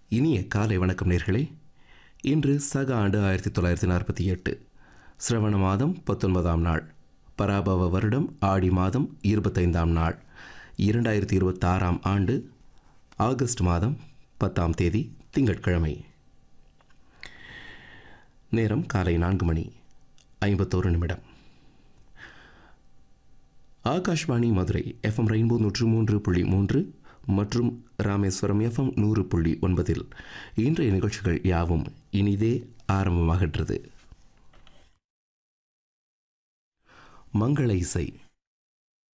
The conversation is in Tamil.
இனிய காலை வணக்கம் நேர்களே இன்று சக ஆண்டு ஆயிரத்தி தொள்ளாயிரத்தி நாற்பத்தி எட்டு சிரவண மாதம் பத்தொன்பதாம் நாள் பராபவ வருடம் ஆடி மாதம் இருபத்தைந்தாம் நாள் இரண்டாயிரத்தி இருபத்தாறாம் ஆண்டு ஆகஸ்ட் மாதம் பத்தாம் தேதி திங்கட்கிழமை நேரம் காலை நான்கு மணி ஐம்பத்தோரு நிமிடம் ஆகாஷ்வாணி மதுரை எஃப்எம் ரெயின்போ நூற்று மூன்று புள்ளி மூன்று மற்றும் ராமேஸ்வரம் எஃப்எம் நூறு புள்ளி ஒன்பதில் இன்றைய நிகழ்ச்சிகள் யாவும் இனிதே ஆரம்பமாகின்றது மங்கள இசை